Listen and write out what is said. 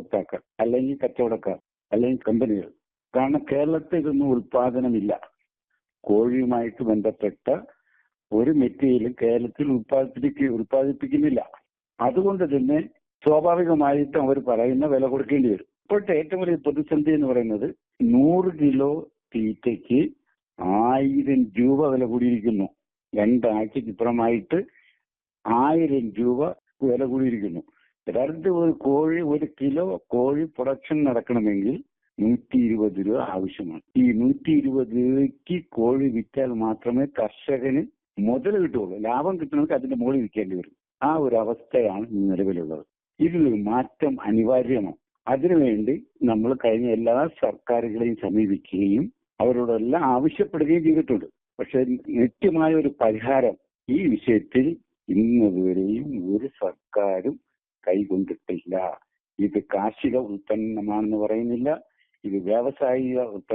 ഉപഭോക്താക്കൾ അല്ലെങ്കിൽ കച്ചവടക്കാർ അല്ലെങ്കിൽ കമ്പനികൾ കാരണം കേരളത്തിൽ ഇതൊന്നും ഉൽപാദനമില്ല കോഴിയുമായിട്ട് ബന്ധപ്പെട്ട ഒരു മെറ്റീരിയലും കേരളത്തിൽ ഉൽപ്പാദിപ്പിക്ക ഉൽപ്പാദിപ്പിക്കുന്നില്ല അതുകൊണ്ട് തന്നെ സ്വാഭാവികമായിട്ടും അവർ പറയുന്ന വില കൊടുക്കേണ്ടി വരും ഇപ്പോഴത്തെ ഏറ്റവും വലിയ പ്രതിസന്ധി എന്ന് പറയുന്നത് നൂറ് കിലോ തീറ്റയ്ക്ക് ആയിരം രൂപ വില കൂടിയിരിക്കുന്നു രണ്ടാഴ്ചക്ക് ഇപ്പുറമായിട്ട് ആയിരം രൂപ വില കൂടിയിരിക്കുന്നു യഥാർത്ഥത്തിൽ ഒരു കോഴി ഒരു കിലോ കോഴി പ്രൊഡക്ഷൻ നടക്കണമെങ്കിൽ നൂറ്റി ഇരുപത് രൂപ ആവശ്യമാണ് ഈ നൂറ്റി ഇരുപത് രൂപയ്ക്ക് കോഴി വിറ്റാൽ മാത്രമേ കർഷകന് മുതൽ കിട്ടുള്ളൂ ലാഭം കിട്ടണമെങ്കിൽ അതിന്റെ മുകളിൽ വിൽക്കേണ്ടി വരും ആ ഒരു അവസ്ഥയാണ് നിലവിലുള്ളത് ഇതിലൊരു മാറ്റം അനിവാര്യമാണ് അതിനുവേണ്ടി നമ്മൾ കഴിഞ്ഞ എല്ലാ സർക്കാരുകളെയും സമീപിക്കുകയും അവരോടെല്ലാം ആവശ്യപ്പെടുകയും ചെയ്തിട്ടുണ്ട് പക്ഷെ നിത്യമായ ഒരു പരിഹാരം ഈ വിഷയത്തിൽ ഇന്നുവരെയും ഒരു സർക്കാരും കൈകൊണ്ടിട്ടില്ല ഇത് കാർഷിക ഉൽപ്പന്നമാണെന്ന് പറയുന്നില്ല ഇത് വ്യാവസായിക ഉൽപ്പന്ന